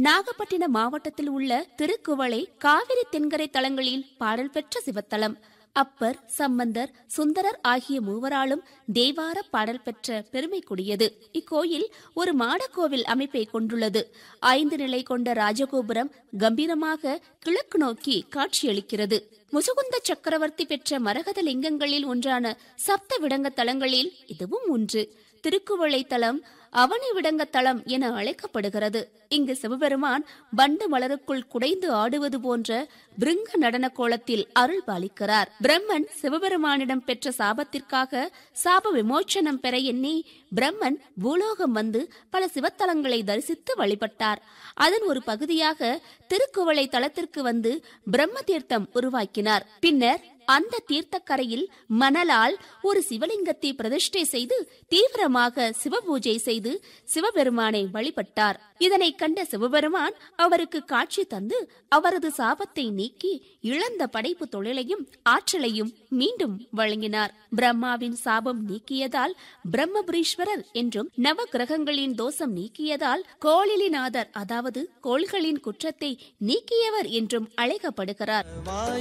நாகப்பட்டினம் மாவட்டத்தில் உள்ள திருக்குவளை காவிரி தென்கரை தலங்களில் பாடல் பெற்ற சிவத்தலம் அப்பர் சம்பந்தர் சுந்தரர் ஆகிய மூவராலும் தேவார பாடல் பெற்ற பெருமைக்குரியது இக்கோயில் ஒரு மாடக்கோவில் அமைப்பை கொண்டுள்ளது ஐந்து நிலை கொண்ட ராஜகோபுரம் கம்பீரமாக கிழக்கு நோக்கி காட்சியளிக்கிறது முசுகுந்த சக்கரவர்த்தி பெற்ற மரகத லிங்கங்களில் ஒன்றான சப்த விடங்க தலங்களில் இதுவும் ஒன்று திருக்குவளை தலம் அவனி விடங்க தலம் என அழைக்கப்படுகிறது இங்கு சிவபெருமான் பண்டு மலருக்குள் குடைந்து ஆடுவது போன்ற பிருங்க நடன கோலத்தில் அருள் பாலிக்கிறார் பிரம்மன் சிவபெருமானிடம் பெற்ற சாபத்திற்காக சாப விமோச்சனம் பெற எண்ணி பிரம்மன் பூலோகம் வந்து பல சிவத்தலங்களை தரிசித்து வழிபட்டார் அதன் ஒரு பகுதியாக திருக்குவளை தலத்திற்கு வந்து பிரம்ம தீர்த்தம் உருவாக்கினார் பின்னர் அந்த தீர்த்தக்கரையில் மணலால் ஒரு சிவலிங்கத்தை பிரதிஷ்டை செய்து தீவிரமாக சிவபூஜை செய்து சிவபெருமானை வழிபட்டார் இதனை கண்ட சிவபெருமான் அவருக்கு காட்சி தந்து அவரது சாபத்தை நீக்கி இழந்த படைப்பு தொழிலையும் ஆற்றலையும் மீண்டும் வழங்கினார் பிரம்மாவின் சாபம் நீக்கியதால் பிரம்மபுரீஸ்வரர் என்றும் நவ கிரகங்களின் தோஷம் நீக்கியதால் கோளிலிநாதர் அதாவது கோள்களின் குற்றத்தை நீக்கியவர் என்றும் அழைக்கப்படுகிறார் வாய்